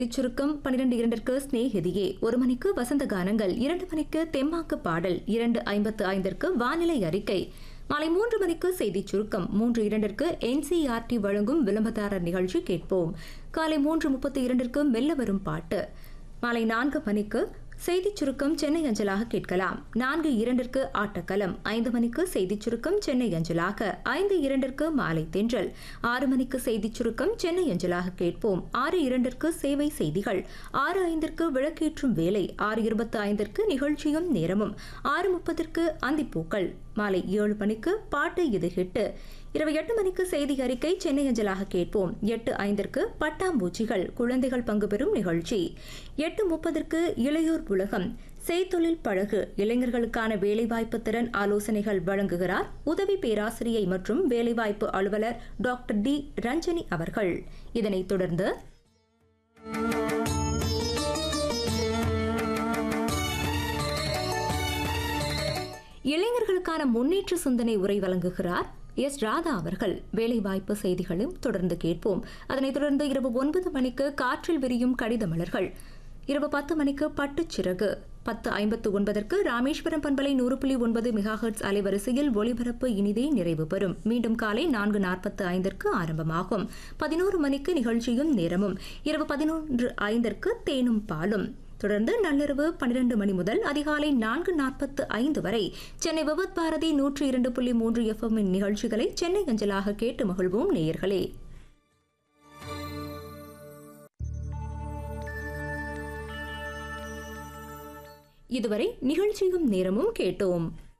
சுருக்கம் பன்னிரண்டு இரண்டிற்கு ஸ்நேகிதியே ஒரு மணிக்கு வசந்த கானங்கள் இரண்டு மணிக்கு தெம்மாக்கு பாடல் இரண்டு ஐம்பத்து ஐந்திற்கு வானிலை அறிக்கை மாலை மூன்று மணிக்கு செய்திச் சுருக்கம் மூன்று இரண்டிற்கு என்சிஆர்டி வழங்கும் விளம்பரதாரர் நிகழ்ச்சி கேட்போம் காலை மூன்று முப்பத்தி இரண்டிற்கு மெல்ல வரும் பாட்டு மாலை நான்கு மணிக்கு செய்திச் சுருக்கம் சென்னை அஞ்சலாக கேட்கலாம் நான்கு இரண்டிற்கு ஆட்டக்கலம் ஐந்து மணிக்கு செய்திச் சுருக்கம் சென்னை அஞ்சலாக ஐந்து இரண்டிற்கு மாலை தென்றல் ஆறு மணிக்கு செய்திச் சுருக்கம் சென்னை அஞ்சலாக கேட்போம் ஆறு இரண்டிற்கு சேவை செய்திகள் ஆறு ஐந்திற்கு விளக்கேற்றும் வேலை ஆறு இருபத்தி ஐந்திற்கு நிகழ்ச்சியும் நேரமும் ஆறு முப்பதற்கு அந்திப்பூக்கள் மாலை ஏழு மணிக்கு பாட்டு இது ஹிட்டு இரவு எட்டு மணிக்கு செய்தி அறிக்கை சென்னை அஞ்சலாக கேட்போம் எட்டு ஐந்திற்கு பட்டாம்பூச்சிகள் குழந்தைகள் பங்கு பெறும் நிகழ்ச்சி எட்டு முப்பதற்கு இளையோர் உலகம் செய்தொழில் பழகு இளைஞர்களுக்கான வேலைவாய்ப்பு திறன் ஆலோசனைகள் வழங்குகிறார் உதவி பேராசிரியை மற்றும் வேலைவாய்ப்பு அலுவலர் டாக்டர் டி ரஞ்சனி அவர்கள் இதனைத் தொடர்ந்து இளைஞர்களுக்கான முன்னேற்ற சிந்தனை உரை வழங்குகிறார் எஸ் ராதா அவர்கள் வேலைவாய்ப்பு செய்திகளும் தொடர்ந்து கேட்போம் அதனைத் தொடர்ந்து இரவு ஒன்பது மணிக்கு காற்றில் விரியும் கடித மலர்கள் இரவு பத்து மணிக்கு பட்டுச்சிறகு பத்து ஐம்பத்து ஒன்பதற்கு ராமேஸ்வரம் பண்பலை நூறு புள்ளி ஒன்பது மெகாஹெட்ஸ் அலைவரிசையில் ஒளிபரப்பு இனிதே நிறைவு பெறும் மீண்டும் காலை நான்கு நாற்பத்து ஐந்திற்கு ஆரம்பமாகும் பதினோரு மணிக்கு நிகழ்ச்சியும் நேரமும் இரவு பதினொன்று ஐந்திற்கு தேனும் பாலும் தொடர்ந்து நள்ளிரவு பன்னிரண்டு மணி முதல் அதிகாலை நான்கு நாற்பத்து ஐந்து வரை சென்னை விபத் பாரதி நூற்றி இரண்டு புள்ளி மூன்று எஃப்எம் நிகழ்ச்சிகளை சென்னை அஞ்சலாக கேட்டு மகிழ்வோம் நேயர்களே இதுவரை நிகழ்ச்சியும் நேரமும் கேட்டோம்